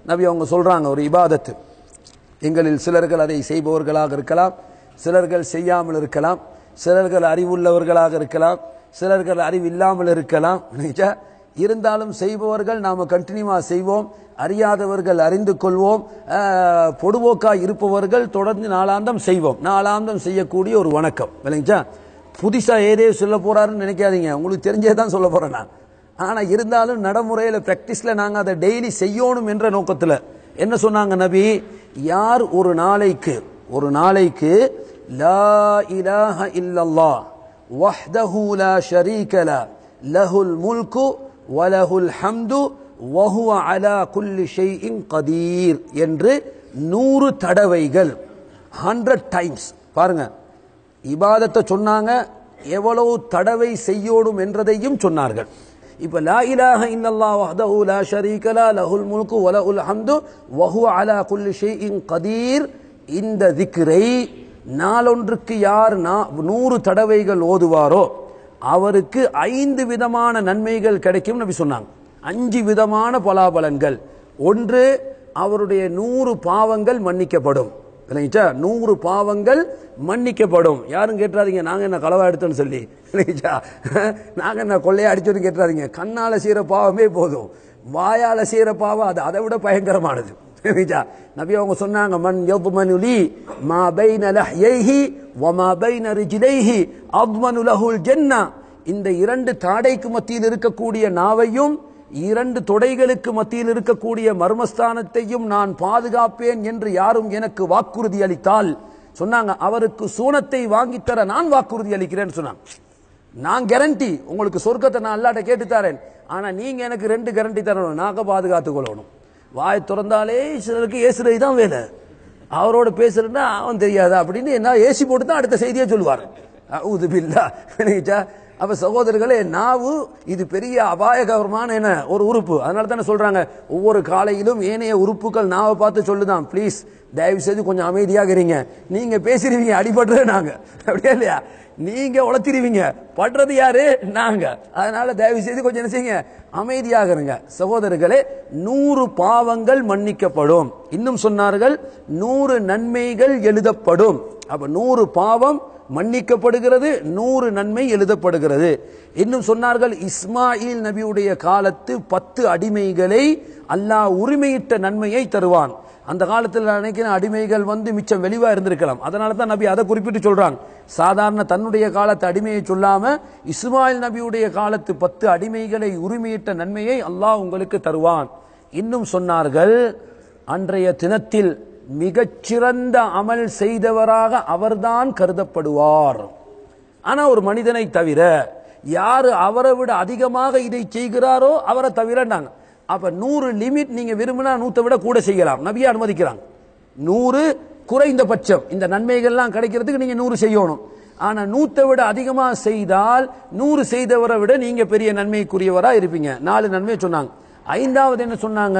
நபி அவங்க சொல்றாங்க ஒரு இபாதத்து எங்களில் சிலர்கள் அதை செய்பவர்களாக இருக்கலாம் சிலர்கள் செய்யாமல் இருக்கலாம் சிலர்கள் அறிவுள்ளவர்களாக இருக்கலாம் சிலர்கள் அறிவு இல்லாமல் இருக்கலாம் நினைச்சா? இருந்தாலும் செய்பவர்கள் நாம கண்டினியூவா செய்வோம் அறியாதவர்கள் அறிந்து கொள்வோம் ஆஹ், பொடுபோக்காய் இருப்பவர்கள் தொடர்ந்து நாளாந்தம் செய்வோம் நாளாந்தம் செய்யக்கூடிய ஒரு வணக்கம் விளங்கிச்சா புதுசா ஏதே சொல்ல போறாருன்னு நினைக்காதீங்க உங்களுக்கு தெரிஞ்சே தான் சொல்ல போறேன் நான் ஆனா இருந்தாலும் நடைமுறையில பிராக்டிஸ்ல நாங்க அதை டெய்லி செய்யணும் என்ற நோக்கத்துல என்ன சொன்னாங்க நபி யார் ஒரு நாளைக்கு ஒரு நாளைக்கு லா இலாஹ இல்லல்லாஹ் வஹ்தஹு லா ஷரீக லா லஹுல் முல்கு வலஹுல் ஹம்து வஹுவ அலா குல்லி ஷைஇன் கதீர் என்று நூறு தடவைகள் ஹண்ட்ரட் டைம்ஸ் பாருங்க இபாதத்தை சொன்னாங்க எவ்வளவு தடவை செய்யோடும் என்றதையும் சொன்னார்கள் இப்ப லா இலாஹ இல்லல்லாஹ் வஹ்தஹு லா ஷரீக லா லஹுல் முல்கு வலஹுல் ஹம்து வஹுவ அலா குல்லி ஷைஇன் கதீர் இந்த திக்ரை நாளொன்றுக்கு யார் நா- நூறு தடவைகள் ஓதுவாரோ அவருக்கு ஐந்து விதமான நன்மைகள் கிடைக்கும் நபி சொன்னாங்க அஞ்சு விதமான பலாபலன்கள் ஒன்று அவருடைய நூறு பாவங்கள் மன்னிக்கப்படும் இல்லைங்களா நூறு பாவங்கள் மன்னிக்கப்படும் யாரும் கேட்டுறாதீங்க நாங்க என்ன களவா எடுத்தோன்னு சொல்லி இல்லைங்களா நாங்க என்ன கொள்ளையா அடிச்சோன்னு கேட்டுறாதீங்க கண்ணால செய்யற பாவமே போதும் வாயால செய்யற பாவம் அது அதை விட பயங்கரமானது சரிங்களா? நபி அவங்க சொன்னாங்க மன் யضمن لي ما بين لحييه وما بين رجليه اضمن له الجنه இந்த இரண்டு தாடைக்கு மத்தியில் இருக்கக்கூடிய நாவையும் இரண்டு தொடைகளுக்கு மத்தியில் இருக்கக்கூடிய மர்மஸ்தானத்தையும் நான் பாதுகாப்பேன் என்று யாரும் எனக்கு வாக்குறுதி அளித்தால் சொன்னாங்க அவருக்கு சூனத்தை வாங்கித்தர நான் வாக்குறுதி அளிக்கிறேன்னு சொன்னாங்க நான் கேரண்டி உங்களுக்கு சொர்க்கத்தை நான் அல்லாட்ட கேட்டு தரேன் ஆனா நீங்க எனக்கு ரெண்டு கேரண்டி தரணும் நாங்க பாதுகாத்துக் கொள்ளணும் வாய் திறந்தாலே சிலருக்கு ஏசுறது தான் வேலை அவரோட பேசுறதுன்னா அவன் தெரியாதா அப்படின்னு என்ன ஏசி போட்டு தான் அடுத்த செய்தியை சொல்லுவார் அவுது பில்லா நினைச்சா அப்ப சகோதரர்களே நாவு இது பெரிய அபாயகரமான என்ன ஒரு உறுப்பு அதனால தானே சொல்றாங்க ஒவ்வொரு காலையிலும் ஏனைய உறுப்புகள் நாவை பார்த்து சொல்லுதான் ப்ளீஸ் தயவு செய்து கொஞ்சம் அமைதியாக இருங்க நீங்க பேசிடுவீங்க அடிபடுறது நாங்க அப்படியே இல்லையா நீங்க உளத்திடுவீங்க படுறது யாரு நாங்க அதனால தயவு செய்து கொஞ்சம் என்ன செய்யுங்க அமைதியாக இருங்க சகோதரர்களே நூறு பாவங்கள் மன்னிக்கப்படும் இன்னும் சொன்னார்கள் நூறு நன்மைகள் எழுதப்படும் அப்ப நூறு பாவம் மன்னிக்கப்படுகிறது நூறு நன்மை எழுதப்படுகிறது இன்னும் சொன்னார்கள் இஸ்மாயில் நபியுடைய காலத்து பத்து அடிமைகளை அல்லாஹ் உரிமையிட்ட நன்மையை தருவான் அந்த காலத்தில் நான் நினைக்கிறேன் அடிமைகள் வந்து மிச்சம் வெளிவா இருந்திருக்கலாம் அதனால தான் நபி அதை குறிப்பிட்டு சொல்றாங்க சாதாரண தன்னுடைய காலத்து அடிமையை சொல்லாம இஸ்மாயில் நபியுடைய காலத்து பத்து அடிமைகளை உரிமையிட்ட நன்மையை அல்லாஹ் உங்களுக்கு தருவான் இன்னும் சொன்னார்கள் அன்றைய தினத்தில் மிகச்சிறந்த அமல் செய்தவராக அவர்தான் கருதப்படுவார் ஆனா ஒரு மனிதனை தவிர யாரு அவரை விட அதிகமாக இதை செய்கிறாரோ அவரை தவிரண்டாங்க அப்ப நூறு லிமிட் நீங்க விரும்பினா நூத்தை விட கூட செய்யலாம் நபியை அனுமதிக்கிறாங்க நூறு குறைந்தபட்சம் இந்த நன்மைகள்லாம் கிடைக்கிறதுக்கு நீங்க நூறு செய்யணும் ஆனா நூத்தை விட அதிகமா செய்தால் நூறு செய்தவரை விட நீங்க பெரிய நன்மைக்குரியவரா இருப்பீங்க நாலு நன்மை சொன்னாங்க ஐந்தாவது என்ன சொன்னாங்க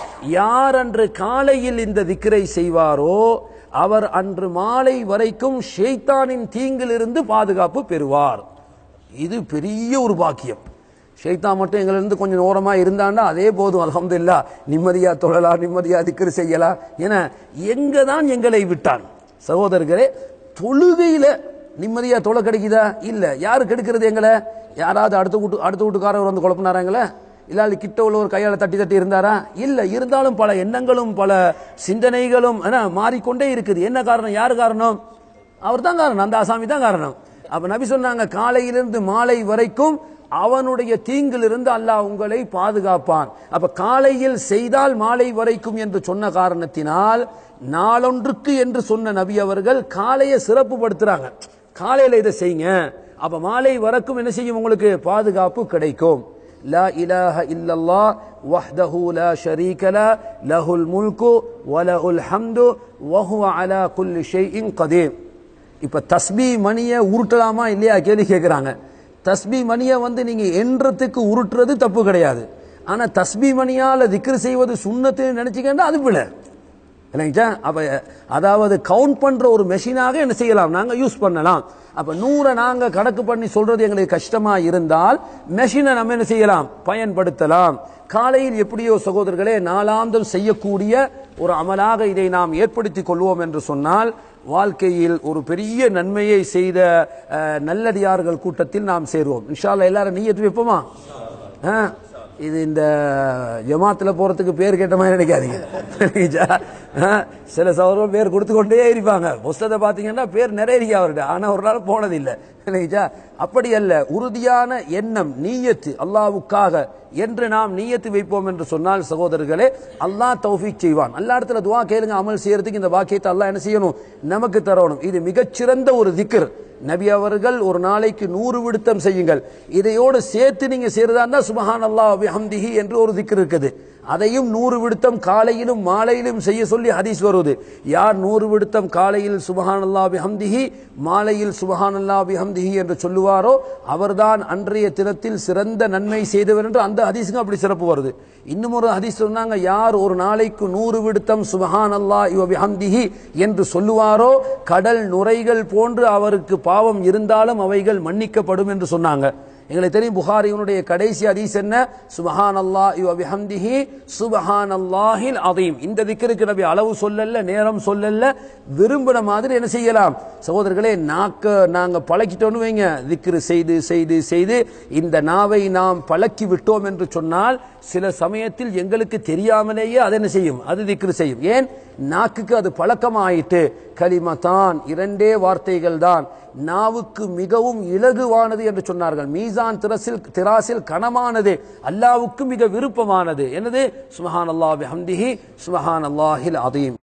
யார் அன்று காலையில் இந்த திக்ரை செய்வாரோ அவர் அன்று மாலை வரைக்கும் ஷெய்தானின் தீங்கிலிருந்து பாதுகாப்பு பெறுவார் இது பெரிய ஒரு பாக்கியம் ஷைத்தான் மட்டும் எங்களை இருந்து கொஞ்சம் ஓரமா இருந்தாண்டா அதே போதும் அல்ஹம்துலில்லா நிம்மதியா தொழலாம் நிம்மதியா திக்ரு செய்யலாம் என எங்க தான் எங்களை விட்டான் சகோதரர்களே தொழுகையில நிம்மதியா தொலை கிடைக்குதா இல்ல யாரு கெடுக்கிறது எங்களை யாராவது அடுத்த வீட்டு அடுத்த வீட்டுக்காரர் வந்து குழப்பினாராங்களே இல்லாது கிட்ட உள்ள ஒரு கையால தட்டி தட்டி இருந்தாரா இல்ல இருந்தாலும் பல எண்ணங்களும் பல சிந்தனைகளும் என்ன மாறிக்கொண்டே இருக்குது என்ன காரணம் யாரு காரணம் அவர் தான் காரணம் அந்த ஆசாமி தான் காரணம் அப்ப நபி சொன்னாங்க காலையிலிருந்து மாலை வரைக்கும் அவனுடைய தீங்கிலிருந்து அல்லாஹ் உங்களை பாதுகாப்பான் அப்ப காலையில் செய்தால் மாலை வரைக்கும் என்று சொன்ன காரணத்தினால் நாளொன்றுக்கு என்று சொன்ன நபி அவர்கள் காலையை சிறப்புப்படுத்துறாங்க காலையில இதை செய்யுங்க அப்ப மாலை வரைக்கும் என்ன செய்யும் உங்களுக்கு பாதுகாப்பு கிடைக்கும் லா இலாஹ இல்லல்லாஹ் வஹ்தஹு லா ஷரீக லா லஹுல் முல்கு வலஹுல் ஹம்து வஹுவ அலா குல்லி ஷைஇன் கதீர் இப்ப தஸ்பி மணியை உருட்டலாமா இல்லையா கேள்வி கேட்கிறாங்க தஸ்பி மணியை வந்து நீங்க எண்றதுக்கு உருட்டுறது தப்பு கிடையாது ஆனா தஸ்பி மணியால திக்ரு செய்வது சுண்ணத்து நினைச்சுக்கண்டா அது பிழை இல்லைங்களா அப்ப அதாவது கவுண்ட் பண்ற ஒரு மெஷினாக என்ன செய்யலாம் நாங்க யூஸ் பண்ணலாம் அப்ப நூறை நாங்க கணக்கு பண்ணி சொல்றது எங்களுக்கு கஷ்டமா இருந்தால் மெஷினை நம்ம என்ன செய்யலாம் பயன்படுத்தலாம் காலையில் எப்படியோ சகோதரர்களே நாளாந்தம் செய்யக்கூடிய ஒரு அமலாக இதை நாம் ஏற்படுத்திக் கொள்வோம் என்று சொன்னால் வாழ்க்கையில் ஒரு பெரிய நன்மையை செய்த அஹ், நல்லடியார்கள் கூட்டத்தில் நாம் சேருவோம் இன்ஷால்லா எல்லாரும் நீயத்து வைப்போமா ஆ, இது இந்த ஜமாத்துல போறதுக்கு பேர் கேட்ட மாதிரி நினைக்காதீங்க சரிங்களா? ஆ, சில சகோதரர்கள் பேர் கொடுத்து கொண்டே இருப்பாங்க புஸ்தகத்தை பாத்தீங்கன்னா பேர் நிறைய இருக்கு அவர்கிட்ட ஆனா ஒரு நாள் போனதில்லை சரிங்களா? அப்படி அல்ல உறுதியான எண்ணம் நீயத்து அல்லாவுக்காக என்று நாம் நீயத்து வைப்போம் என்று சொன்னால் சகோதரர்களே அல்லாஹ் தௌஃபீக் செய்வான் அல்லா இடத்துல துவா கேளுங்க அமல் செய்யறதுக்கு இந்த வாக்கியத்தை அல்லாஹ் என்ன செய்யணும் நமக்கு தரணும் இது மிகச்சிறந்த ஒரு திக்ர் நபி அவர்கள் ஒரு நாளைக்கு நூறு விடுத்தம் செய்யுங்கள் இதையோடு சேர்த்து நீங்க செய்யறதா சுபஹான் அல்லாஹ் ஹம்திஹி என்று ஒரு திக்ர் இருக்குது அதையும் நூறு விடுத்தம் காலையிலும் மாலையிலும் செய்ய சொல்லி ஹதீஸ் வருவது யார் நூறு விடுத்தம் காலையில் சுபஹான் அல்லா பிஹம்திஹி மாலையில் சுபஹான் அல்லா பிஹம்திஹி என்று சொல்லுவாரோ அவர்தான் அன்றைய தினத்தில் சிறந்த நன்மை செய்தவர் என்று அந்த ஹதீஸுக்கு அப்படி சிறப்பு வருது இன்னும் ஒரு ஹதீஸ் சொன்னாங்க யார் ஒரு நாளைக்கு நூறு விடுத்தம் சுபஹான் அல்லா இவ பிஹம்திஹி என்று சொல்லுவாரோ கடல் நுரைகள் போன்று அவருக்கு பாவம் இருந்தாலும் அவைகள் மன்னிக்கப்படும் என்று சொன்னாங்க எங்களுக்கு தெரியும் புகாரியினுடைய கடைசி ஹதீஸ் என்ன சுபஹான் அல்லா இவ பிஹம்திஹி சுபஹான் அல்லாஹில் அதீம் இந்த திக்கருக்கு நபி அளவு சொல்லல நேரம் சொல்லல விரும்பின மாதிரி என்ன செய்யலாம் சகோதரர்களே நாக்க நாங்க பழக்கிட்டோன்னு வைங்க திக்ரு செய்து செய்து செய்து இந்த நாவை நாம் பழக்கி விட்டோம் என்று சொன்னால் சில சமயத்தில் எங்களுக்கு தெரியாமலேயே அது என்ன செய்யும் அது திக்ரு செய்யும் ஏன் நாக்குக்கு அது பழக்கமாயிட்டு கலிமதான் இரண்டே வார்த்தைகள் தான் நாவுக்கு மிகவும் இலகுவானது என்று சொன்னார்கள் மீசான் திரசில் திராசில் கனமானது அல்லாவுக்கு மிக விருப்பமானது என்னது சுபஹான் அல்லாஹ் ஹம்திஹி சுபஹான் அல்லாஹில் அதீம்